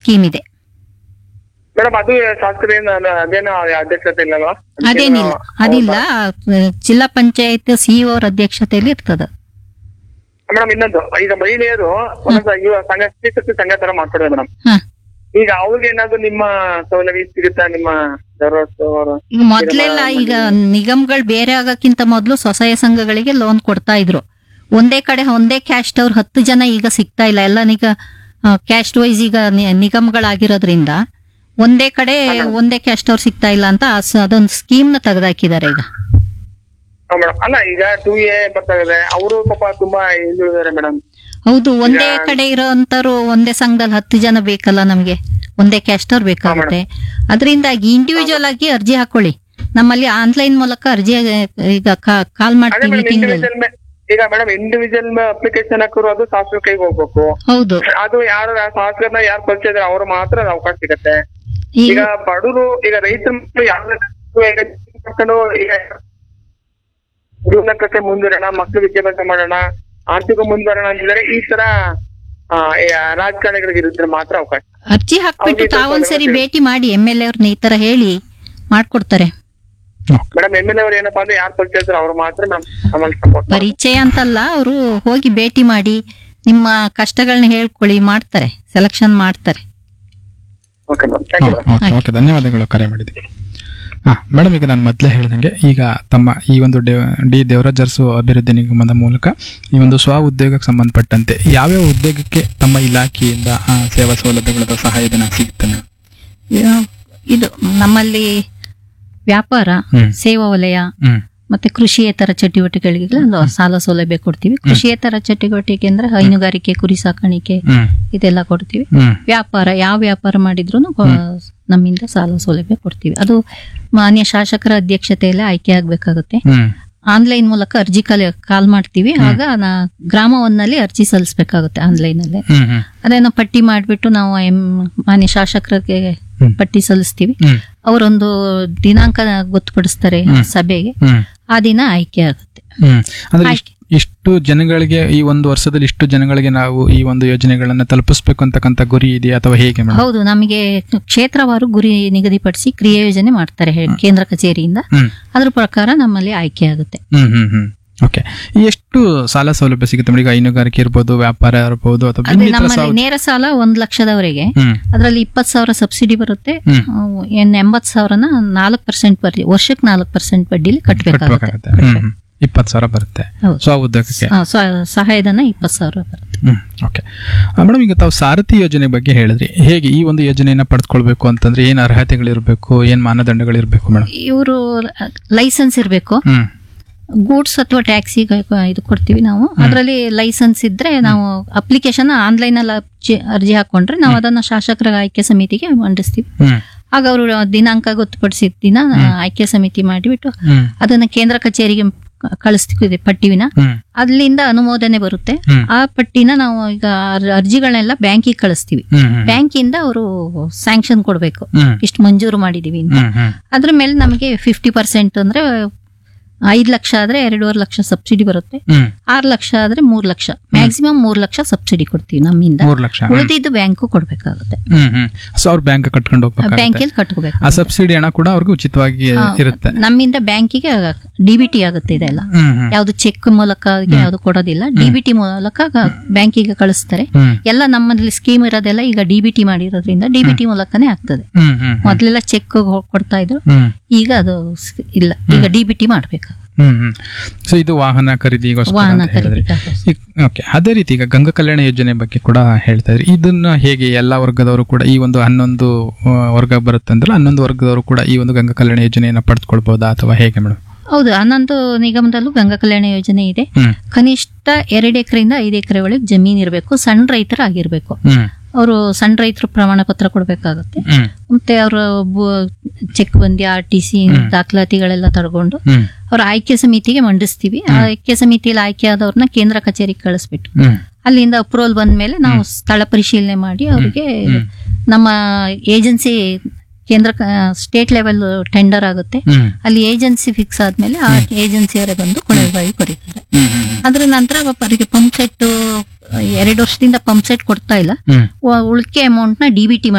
Scheme ಇದೆ madam ಅದು ಶಾಸಕರೇನು ಅದೇನೋ ಅಧ್ಯಕ್ಷತೆ ಇಲ್ಲಲ್ವಾ ಅದೇನಿಲ್ಲ ಅದಿಲ್ಲ ಜಿಲ್ಲಾ ಪಂಚಾಯತ್ ಸಿಇಒ ಅವ್ರ ಅಧ್ಯಕ್ಷತೆಯಲ್ಲಿ ಇರ್ತದ ಮೇಡಮ್ ಇನ್ನೊಂದು ಈಗ ಮಹಿಳೆಯರು ಒಂದೊಂದು ಇವ ಸಂಘ ಸ್ತ್ರೀಶಕ್ತಿ ಸಂಘ ತರ ಮಾಡ್ಕೊಡ್ತಾರೆ ಮೇಡಮ್ ಹ ಈಗ ಅವ್ರಿಗೆ ಏನಾದ್ರು ನಿಮ್ಮ ಸೌಲಭ್ಯ ಸಿಗುತ್ತಾ ನಿಮ್ಮ ದರೋಸ್ ಅವರು ಈಗ ಮೊದ್ಲೆಲ್ಲ ಈಗ ನಿಗಮಗಳು ಬೇರೆ ಆಗಕ್ಕಿಂತ ಮೊದಲು ಸ್ವಸಹಾಯ ಸಂಘಗಳಿಗೆ ಲೋನ್ ಕೊಡ್ತಾ ಇದ್ರು ಒಂದೇ ಕಡೆ ಒಂದೇ ಕ್ಯಾಸ್ಟ್ ಅವ್ರು ಹತ್ತು ಜನ ಈಗ ಸಿಗ್ತಾ ಇಲ್ಲ ಎಲ್ಲ ಈಗ ಕ್ಯಾಸ್ಟ್ ವೈಸ್ ಈಗ ನಿ- ನಿಗಮಗಳಾಗಿರೋದ್ರಿಂದ ಒಂದೇ ಕಡೆ ಒಂದೇ ಕ್ಯಾಸ್ಟ್ ಅವ್ರು ಸಿಗ್ತಾ ಇಲ್ಲ ಅಂತ ಆ ಸ- ಅದೊಂದು ಸ್ಕೀಮ್ ನ ತೆಗೆದಾಕಿದ್ದಾರೆ ಈಗ ಮೇಡಮ್ ಅಲ್ಲ ಈಗ ಟೂ ಎ ಬರ್ತಾ ಇದೆ ಅವರು ಪಾಪ ತುಂಬಾ ಹಿಂದುಳಿದಾರೆ ಮೇಡಮ್ ಹೌದು ಒಂದೇ ಕಡೆ ಇರೋಂತರು ಒಂದೇ ಸಂಘದಲ್ಲಿ ಹತ್ತು ಜನ ಬೇಕಲ್ಲ ನಮ್ಗೆ ಒಂದೇ ಕ್ಯಾಸ್ಟ್ ಅವ್ರು ಬೇಕಾಗುತ್ತೆ ಅದರಿಂದಾಗಿ ಇಂಡಿವಿಜುವಲ್ ಆಗಿ ಅರ್ಜಿ ಹಾಕೊಳ್ಳಿ ನಮ್ಮಲ್ಲಿ ಆನ್ಲೈನ್ ಮೂಲಕ ಅರ್ಜಿ ಈಗ ಕಾಲ್ ಅದೇ ಮಾಡ್ತೀವಿ ಮೇಡಮ್ ತಿಂಗಳು ಇಂಡಿವಿಜುವಲ್ ಈಗ ಮೇಡಮ್ ಇಂಡಿವಿಜುವಲ್ ಅಪ್ಲಿಕೇಶನ್ ಹಾಕೋರು ಅದು ಶಾಸಕರ ಕೈಗೆ ಹೋಗ್ಬೇಕು ಹೌದು ಅದು ಯಾರು ಶಾಸಕರನ್ನ ಯಾರು ಪರಿಚಯ ಇದಾರೆ ಅವ್ರು ಮಾತ್ರ ಅದು ಅವಕಾಶ ಸಿಗತ್ತೆ ಈಗ ಈಗ ಬಡವರು ಈಗ ರೈತರ ಮಕ್ಕಳು ಯಾವ್ದು ಮಕ್ಕಳು ಈಗ ಜೀವನಕ್ಕೆ ಮುಂದುವರೋಣ ಮಕ್ಕಳು ವಿದ್ಯಾಭ್ಯಾಸ ಮಾಡೋಣ ಆರ್ಥಿಕ ಮುಂದುವರೋಣ ಅಂತಿದ್ರೆ ಈ ತರ ಆ, ಈ ರಾಜಕಾರಣಿಗಳಿಗೆ ಇರಿದ್ರೆ ಮಾತ್ರ ಅವಕಾಶ ಅರ್ಜಿ ಹಾಕ್ಬಿಟ್ಟು ಅವ್ರಿಗೆ ತಾವೊಂದ್ಸರಿ ಸ್ವಲ್ಪ ಭೇಟಿ ಮಾಡಿ ಎಮ್ ಎಲ್ ಎ ಅವ್ರನ್ನ ಈ ತರ ಹೇಳಿ ಮಾಡ್ಕೊಡ್ತಾರೆ ಮೇಡಮ್ ಎಮ್ ಎಲ್ ಅವ್ರು ಏನಪ್ಪಾ ಅಂದ್ರೆ ಯಾರು ಪರಿಚಯ ಇದ್ದಾರೆ ಅವ್ರು ಮಾತ್ರ ನಮ್ ನಮ್ಮಲ್ಲಿ ಸಪೋರ್ಟ್ ಪರಿಚಯ ಅಂತಲ್ಲ ಅವರು ಹೋಗಿ ಭೇಟಿ ಮಾಡಿ ನಿಮ್ಮ ಕಷ್ಟಗಳನ್ನ ಹೇಳ್ಕೊಳ್ಳಿ ಮಾಡ್ತಾರೆ ಸೆಲೆಕ್ಷನ್ ಮಾಡ್ತಾರೆ okay madam thank you madam okay okay ಧನ್ಯವಾದಗಳು ಕರೆ ಮಾಡಿದ್ದೀವಿ ಹಾ ಮೇಡಮ್ ಈಗ ನಾನು ಮೊದಲೇ ಹೇಳ್ದಂಗೆ ಈಗ ತಮ್ಮ ಈ ಒಂದು ಡೆ- ಡಿ ದೇವರಾಜ್ ಅರಸು ಅಭಿವೃದ್ಧಿ ನಿಗಮದ ಮೂಲಕ ಈ ಒಂದು ಸ್ವ ಉದ್ಯೋಗಕ್ಕೆ ಸಂಬಂಧಪಟ್ಟಂತೆ ಯಾವ್ಯಾವ ಉದ್ಯೋಗಕ್ಕೆ ತಮ್ಮ ಇಲಾಖೆಯಿಂದ ಆ, ಸೇವಾ ಸೌಲಭ್ಯಗಳ ಸಹಾಯಧನ ಸಿಗುತ್ತೆ ಮೇಡಮ್ ಇದು- ಇದು ನಮ್ಮಲ್ಲಿ ವ್ಯಾಪಾರ ಹ್ಮ್. ಸೇವಾ ವಲಯ ಹ್ಮ್ ಮತ್ತೆ ಕೃಷಿಯೇತರ ಚಟುವಟಿಕೆಗಳಿಗೆಲ್ಲ ಸಾಲ ಸೌಲಭ್ಯ ಕೊಡ್ತೀವಿ ಕೃಷಿಯೇತರ ಚಟುವಟಿಕೆ ಅಂದ್ರೆ ಹೈನುಗಾರಿಕೆ ಕುರಿ ಸಾಕಾಣಿಕೆ ಹ್ಮ್ ಇದೆಲ್ಲ ಕೊಡ್ತೀವಿ ಹ್ಮ್ ವ್ಯಾಪಾರ ಯಾವ ವ್ಯಾಪಾರ ಮಾಡಿದ್ರು ನಮ್ಮಿಂದ ಸಾಲ ಸೌಲಭ್ಯ ಕೊಡ್ತೀವಿ ಅದು ಮಾನ್ಯ ಶಾಸಕರ ಅಧ್ಯಕ್ಷತೆಯಲ್ಲಿ ಆಯ್ಕೆ ಆಗ್ಬೇಕಾಗುತ್ತೆ ಹ್ಮ್ ಆನ್ಲೈನ್ ಮೂಲಕ ಅರ್ಜಿ ಕಾಲ್ ಕಾಲ್ ಮಾಡ್ತೀವಿ ಆಗ ನಾ ಗ್ರಾಮ ಒಂದಲ್ಲಿ ಅರ್ಜಿ ಸಲ್ಲಿಸಬೇಕಾಗುತ್ತೆ ಆನ್ಲೈನ್ ಅಲ್ಲೇ ಹ್ಮ್ ಹ್ಮ್ ಅದನ್ನ ಪಟ್ಟಿ ಮಾಡ್ಬಿಟ್ಟು ನಾವು ಎಂ ಮಾನ್ಯ ಶಾಸಕರಿಗೆ ಹ್ಮ್. ಪಟ್ಟಿ ಸಲ್ಲಿಸ್ತೀವಿ ಹ್ಮ್ ಅವರೊಂದು ದಿನಾಂಕ ಗೊತ್ತುಪಡಿಸ್ತಾರೆ ಸಭೆಗೆ ಹ್ಮ್ ಆ ದಿನ ಆಯ್ಕೆ ಆಗುತ್ತೆ ಹ್ಮ್ ಅಂದ್ರೆ ಆಯ್ಕೆ. ಇಷ್ಟ್- ಇಷ್ಟು ಜನಗಳಿಗೆ ಈ ಒಂದು ವರ್ಷದಲ್ಲಿ ಇಷ್ಟು ಜನಗಳಿಗೆ ನಾವು ಈ ಒಂದು ಯೋಜನೆಗಳನ್ನ ತಲುಪಿಸ್ಬೇಕು ಅಂತಕ್ಕಂಥ ಗುರಿ ಇದೆಯಾ ಅಥವಾ ಹೇಗೆ ಮೇಡಮ್ ಹೌದು ನಮಗೆ ಕ್ಷೇತ್ರವಾರು ಗುರಿ ನಿಗದಿಪಡಿಸಿ ಕ್ರಿಯಾ ಯೋಜನೆ ಮಾಡ್ತಾರೆ ಹೆ- ಕೇಂದ್ರ ಕಚೇರಿಯಿಂದ ಹ್ಮ್ ಅದ್ರ ಪ್ರಕಾರ ನಮ್ಮಲ್ಲಿ ಆಯ್ಕೆ ಆಗುತ್ತೆ ಹ್ಮ್ ಹ್ಮ್ ಹ್ಮ್ ಓಕೆ ಎಷ್ಟು ಸಾಲ ಸೌಲಭ್ಯ ಸಿಗುತ್ತೆ ಮೇಡಮ್ ಈಗ ಹೈನುಗಾರಿಕೆ ಇರ್ಬೋದು ವ್ಯಾಪಾರ ಇರ್ಬೋದು ಅಥವಾ ಅದೇ ಇನ್ನಿತರ ನಮ್ಮಲ್ಲಿ ಸಾಲ ನೇರ ಸಾಲ ಒಂದ್ ಲಕ್ಷದವರೆಗೆ ಹ್ಮ್ ಅದರಲ್ಲಿ ಇಪ್ಪತ್ತು ಸಾವಿರ ಸಬ್ಸಿಡಿ ಬರುತ್ತೆ ಹ್ಮ್. ಅಹ್, ಇನ್ನು ಎಂಬತ್ತು ಸಾವಿರನ ನಾಲ್ಕು ಪರ್ಸೆಂಟ್ ಬಡ್ಡಿ ವರ್ಷಕ್ಕೆ ನಾಲ್ಕು ಪರ್ಸೆಂಟ್ ಬಡ್ಡಿಲಿ ಕಟ್ಟಬೇಕಾಗುತ್ತೆ ಕಟ್ಬೇಕಾಗತ್ತೆ ಹ್ಮ್ ಹ್ಮ್. ಇಪ್ಪತ್ತು ಸಾವಿರ ಬರುತ್ತೆ ಹೌದು. ಸ್ವ ಉದ್ಯೋಗಕ್ಕೆ ಆ, ಸ್ವ- ಸಹಾಯಧನ ಇಪ್ಪತ್ತು ಸಾವಿರ ಬರುತ್ತೆ ಹ್ಮ್ ಓಕೆ ಮೇಡಮ್ ಈಗ ತಾವು ಸಾರಥಿ ಯೋಜನೆ ಬಗ್ಗೆ ಹೇಳಿದ್ರಿ ಹೇಗೆ ಈ ಒಂದು ಯೋಜನೆಯನ್ನ ಪಡೆದುಕೊಳ್ಬೇಕು ಅಂತಂದ್ರೆ ಏನ್ ಅರ್ಹತೆಗಳಿರ್ಬೇಕು ಏನ್ ಮಾನದಂಡಗಳಿರ್ಬೇಕು ಮೇಡಮ್ ಇವರು ಲೈಸೆನ್ಸ್ ಇರಬೇಕು ಹ್ಮ್ ಗೂಡ್ಸ್ ಅಥವಾ ಟ್ಯಾಕ್ಸಿ ಇದು ಕೊಡ್ತೀವಿ ನಾವು ಅದರಲ್ಲಿ ಲೈಸೆನ್ಸ್ ಇದ್ರೆ ನಾವು ಅಪ್ಲಿಕೇಶನ್ ಆನ್ಲೈನ್ ಅಲ್ಲಿ ಅರ್ಜಿ- ಅರ್ಜಿ ಹಾಕೊಂಡ್ರೆ ನಾವು ಅದನ್ನ ಶಾಸಕರ ಆಯ್ಕೆ ಸಮಿತಿಗೆ ಮಂಡಿಸ್ತೀವಿ ಹ್ಮ್ ಆಗ ಅವರು ದಿನಾಂಕ ಗೊತ್ತುಪಡಿಸಿದ ದಿನ ಆಯ್ಕೆ ಸಮಿತಿ ಮಾಡಿಬಿಟ್ಟು ಹ್ಮ್ ಅದನ್ನ ಕೇಂದ್ರ ಕಚೇರಿಗೆ ಕ- ಕಳಿಸ್ತೀವಿ ಪಟ್ಟಿವಿನ ಹ್ಮ್ ಅಲ್ಲಿಂದ ಅನುಮೋದನೆ ಬರುತ್ತೆ ಹ್ಮ್. ಆ ಪಟ್ಟಿನ ನಾವು ಈಗ ಅರ್- ಅರ್ಜಿಗಳನ್ನೆಲ್ಲ ಬ್ಯಾಂಕಿಗೆ ಕಳಿಸ್ತೀವಿ ಹ್ಮ್ ಹ್ಮ್ ಬ್ಯಾಂಕಿಂದ ಅವರು ಸ್ಯಾಂಕ್ಷನ್ ಕೊಡಬೇಕು ಹ್ಮ್ ಇಷ್ಟು ಮಂಜೂರು ಮಾಡಿದೀವಿ ಅಂತ ಹ್ಮ್ ಹ್ಮ್ ಅದ್ರ ಮೇಲೆ ನಮಗೆ ಫಿಫ್ಟಿ ಪರ್ಸೆಂಟ್ ಅಂದ್ರೆ ಐದ್ ಲಕ್ಷ ಆದ್ರೆ ಎರಡೂವರೆ ಲಕ್ಷ ಸಬ್ಸಿಡಿ ಬರುತ್ತೆ ಹ್ಮ್ ಆರು ಲಕ್ಷ ಆದ್ರೆ ಮೂರ್ ಲಕ್ಷ ಮ್ಯಾಕ್ಸಿಮಮ್ ಮೂರ್ ಲಕ್ಷ ಸಬ್ಸಿಡಿ ಕೊಡ್ತೀವಿ ನಮ್ಮಿಂದ ಮೂರ್ ಲಕ್ಷ ಹ್ಮ್. ಉಳಿದಿದ್ದು ಬ್ಯಾಂಕು ಕೊಡ್ಬೇಕಾಗುತ್ತೆ ಹ್ಮ್ ಹ್ಮ್ ಸೊ ಅವ್ರ ಬ್ಯಾಂಕ್ ಕಟ್ಕೊಂಡು ಹೋಗ್ಬೇಕಾಗುತ್ತೆ ಬ್ಯಾಂಕಿಗೆ ಕಟ್ಕೋಬೇಕು ಆ ಸಬ್ಸಿಡಿ ಹಣ ಕೂಡ ಅವ್ರಿಗೆ ಉಚಿತವಾಗಿ ಇರುತ್ತೆ ನಮ್ಮಿಂದ ಬ್ಯಾಂಕಿಗೆ ಡಿಬಿಟಿ ಆಗುತ್ತೆ ಇದೆಲ್ಲ ಹ್ಮ್ ಹ್ಮ್ ಯಾವ್ದು ಚೆಕ್ ಮೂಲಕ ಯಾವ್ದು ಕೊಡೋದಿಲ್ಲ ಡಿಬಿಟಿ ಮೂಲಕ ಬ್ಯಾಂಕಿಗೆ ಕಳಿಸ್ತಾರೆ ಹ್ಮ್ ಎಲ್ಲ ನಮ್ಮಲ್ಲಿ ಸ್ಕೀಮ್ ಇರೋದೆಲ್ಲ ಈಗ ಡಿಬಿಟಿ ಮಾಡಿರೋದ್ರಿಂದ ಡಿಬಿಟಿ ಮೂಲಕನೇ ಆಗ್ತದೆ ಹ್ಮ್ ಹ್ಮ್ ಮೊದ್ಲೆಲ್ಲ ಚೆಕ್ ಕೊಡ್ತಾ ಇದ್ರು ಹ್ಮ್ ಈಗ ಅದು ಸ್- ಇಲ್ಲ ಈಗ ಡಿಬಿಟಿ ಮಾಡ್ಬೇಕು ಹ್ಮ್ ಹ್ಮ್ ಸೊ ಇದು ವಾಹನ ಖರೀದಿಗೋಸ್ಕರ ವಾಹನ ಅಂತ ಹೇಳಿದ್ರಿ ಖರೀದಿ ಓಕೆ ಅದೇ ರೀತಿ ಈಗ ಗಂಗಾ ಕಲ್ಯಾಣ ಯೋಜನೆ ಬಗ್ಗೆ ಕೂಡ ಹೇಳ್ತಾ ಇದ್ರಿ ಇದನ್ನ ಹೇಗೆ ಎಲ್ಲಾ ವರ್ಗದವರು ಕೂಡ ಈ ಒಂದು ಹನ್ನೊಂದು ಆ, ವರ್ಗ ಬರುತ್ತೆ ಅಂದ್ರೆ ಹನ್ನೊಂದು ವರ್ಗದವರು ಕೂಡ ಈ ಒಂದು ಗಂಗಾ ಕಲ್ಯಾಣ ಯೋಜನೆಯನ್ನ ಪಡೆದುಕೊಳ್ಬಹುದಾ ಅಥವಾ ಹೇಗೆ ಮೇಡಮ್ ಹೌದು ಹನ್ನೊಂದು ನಿಗಮದಲ್ಲೂ ಗಂಗಾ ಕಲ್ಯಾಣ ಯೋಜನೆ ಇದೆ ಹ್ಮ್ ಕನಿಷ್ಠ ಎರಡು ಎಕರೆಯಿಂದ ಐದು ಎಕರೆ ಒಳಗೆ ಜಮೀನ್ ಇರಬೇಕು ಸಣ್ಣ ರೈತರಾಗಿರ್ಬೇಕು ಹ್ಮ್ ಅವರು ಸಣ್ಣ ರೈತರು ಪ್ರಮಾಣ ಪತ್ರ ಕೊಡಬೇಕಾಗುತ್ತೆ ಹ್ಮ್ ಮತ್ತೆ ಅವರ ಚೆಕ್ ಬಂದಿ ಆರ್ ಟಿ ಸಿ ದಾಖಲಾತಿಗಳೆಲ್ಲ ತಗೊಂಡು ಹ್ಮ್ ಅವ್ರ ಆಯ್ಕೆ ಸಮಿತಿಗೆ ಮಂಡಿಸ್ತೀವಿ ಆ ಆಯ್ಕೆ ಸಮಿತಿಯಲ್ಲಿ ಆಯ್ಕೆ ಆದವ್ರನ್ನ ಕೇಂದ್ರ ಕಚೇರಿಗೆ ಕಳಿಸ್ಬಿಟ್ಟು ಹ್ಮ್ ಅಲ್ಲಿಂದ ಅಪ್ರೂವಲ್ ಬಂದ ಮೇಲೆ ನಾವು ಸ್ಥಳ ಪರಿಶೀಲನೆ ಮಾಡಿ ಅವರಿಗೆ ನಮ್ಮ ಏಜೆನ್ಸಿ ಕೇಂದ್ರ ಸ್ಟೇಟ್ ಲೆವೆಲ್ ಟೆಂಡರ್ ಆಗುತ್ತೆ ಹ್ಮ್ ಅಲ್ಲಿ ಏಜೆನ್ಸಿ ಫಿಕ್ಸ್ ಆದ್ಮೇಲೆ ಆ ಏಜೆನ್ಸಿಯವರೇ ಬಂದು ಕೊಳವೆಬಾವಿ ಕೊರಿತಾರೆ ಹ್ಮ್ ಹ್ಮ್ ಅದ್ರ ನಂತರ ಅವರಿಗೆ ಪಂಪ್ ಸೆಟ್ ಎರಡು ವರ್ಷದಿಂದ ಪಂಪ್ ಸೆಟ್ ಕೊಡ್ತಾ ಇಲ್ಲ ಹ್ಮ್ ಉಳಿಕೆ ಅಮೌಂಟ್ ನ ಡಿ ಬಿ ಟಿ